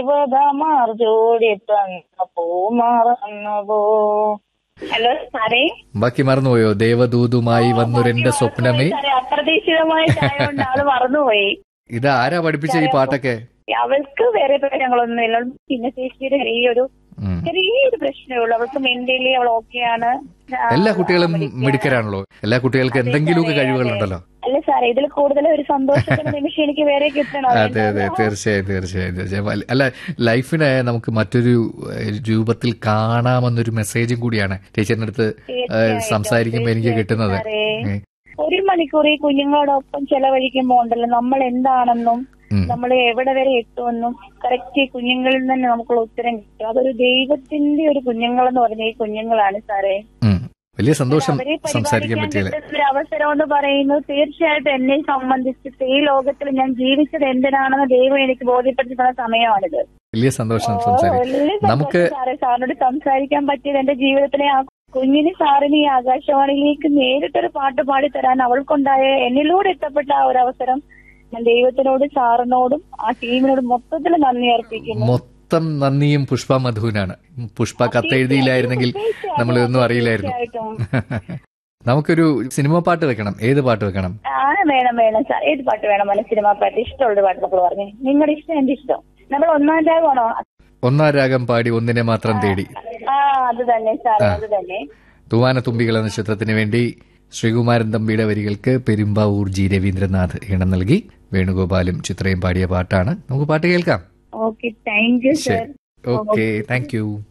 ദേവതമാർ ജോഡി തന്ന പൂമറന്നവോ ഹലോ സാറേ ബാക്കി മറന്നുപോയോ ദേവദൂതുമായി വന്നൊരെന്റെ സ്വപ്നമേ സാറേ അപ്രതീക്ഷിതമായിട്ടായതുകൊണ്ട് ആള് മറന്നുപോയി ഇത് ആരാ പഠിപ്പിച്ച ഈ പാട്ടൊക്കെ അവൾക്ക് വേറെ പ്രശ്നങ്ങളൊന്നും ഇല്ല പിന്നെ ചേച്ചിയുടെ ഈ ഒരു ഉം. ചെറിയൊരു പ്രശ്നമേ ഉള്ളൂ അവൾക്ക് മെന്റലി അവൾ ഓക്കെയാണ് എല്ലാ കുട്ടികളും മിടുക്കരാണല്ലോ എല്ലാ കുട്ടികൾക്ക് എന്തെങ്കിലുമൊക്കെ കഴിവുകളുണ്ടല്ലോ അല്ല സാറേ ഇതിൽ കൂടുതൽ ഒരു സന്തോഷത്തിന്റെ നിമിഷം എനിക്ക് വേറെ കിട്ടണം അതെ അതെ തീർച്ചയായും തീർച്ചയായും തീർച്ചയായും വല്ല- അല്ല ലൈഫിനെ നമുക്ക് മറ്റൊരു ഏഹ്, രൂപത്തിൽ കാണാമെന്നൊരു മെസ്സേജും കൂടിയാണ് ടീച്ചറിന്റെ അടുത്ത് ഏഹ്, സംസാരിക്കുമ്പോൾ എനിക്ക് കിട്ടുന്നത് സാറേ. ഏ, ഒരു മണിക്കൂർ ഈ കുഞ്ഞുങ്ങളോടൊപ്പം ചെലവഴിക്കുമ്പോ ഉണ്ടല്ലോ നമ്മൾ എന്താണെന്നും ഉം. നമ്മൾ എവിടെ വരെ എത്തുമെന്നും കറക്റ്റ് ഈ കുഞ്ഞുങ്ങളിൽ തന്നെ നമുക്കുള്ള ഉത്തരം കിട്ടും അതൊരു ദൈവത്തിന്റെ ഒരു കുഞ്ഞുങ്ങൾ എന്ന് പറഞ്ഞ ഈ കുഞ്ഞുങ്ങളാണ് സാറേ ഉം. വലിയ സന്തോഷം അവരെ സംസാരിക്കാൻ പരിപാലിക്കാൻ പറ്റിയല്ലേ കിട്ടുന്ന ഒരു അവസരം എന്ന് പറയുന്നത് തീർച്ചയായിട്ടും എന്നെ സംബന്ധിച്ചിട്ട് ഈ ലോകത്തിൽ ഞാൻ ജീവിച്ചത് എന്തിനാണെന്ന് ദൈവം എനിക്ക് ബോധ്യപ്പെടുത്തി തന്ന സമയമാണിത് വലിയ സന്തോഷം ഓ, സംസാരിക്കാൻ വലിയ സന്തോഷം നമുക്ക് സാറേ സാറിനോട് സംസാരിക്കാൻ പറ്റിയത് എന്റെ ജീവിതത്തിലെ ആ കുഞ്ഞിന് സാറിന് ഈ ആകാശവാണിയിലേക്ക് നേരിട്ടൊരു പാട്ട് പാടി തരാൻ അവൾക്കുണ്ടായ എന്നിലൂടെ എത്തപ്പെട്ട ആ ഒരു അവസരം ഞാൻ ദൈവത്തിനോട് സാറിനോടും ആ ടീമിനോട് മൊത്തത്തിൽ നന്ദി അർപ്പിക്കുന്നു മൊത്തം നന്ദിയും പുഷ്പ മധുവിനാണ് പുഷ്പ കത്തെഴുതിയില്ലായിരുന്നെങ്കിൽ നമ്മൾ ഇതൊന്നും അറിയില്ലായിരുന്നു തീർച്ചയായിട്ടും നമുക്കൊരു സിനിമ പാട്ട് വെക്കണം ഏത് പാട്ട് വെക്കണം ആ വേണം വേണം സാർ ഏത് പാട്ട് വേണം മനസ്സിൽ സിനിമ പാട്ട് ഇഷ്ടമുള്ള പാട്ട് നമ്മൾ പറഞ്ഞു നിങ്ങളുടെ ഇഷ്ടം എന്റെ ഇഷ്ടം നമ്മൾ ഒന്നാം രാഗമാണോ ഒന്നാം രാഗം പാടി ഒന്നിനെ മാത്രം തേടി ആ അത് തന്നെ സാർ അത് തന്നെ തൂവാന തുമ്പികൾ എന്ന ചിത്രത്തിന് വേണ്ടി ശ്രീകുമാരൻ തമ്പിയുടെ വരികൾക്ക് പെരുമ്പാവൂർ ജി രവീന്ദ്രനാഥ് ഈണം നൽകി വേണുഗോപാലും ചിത്രയും പാടിയ പാട്ടാണ് നമുക്ക് പാട്ട് കേൾക്കാം ഓക്കെ താങ്ക് യു സർ ശരി ഓക്കെ താങ്ക് യു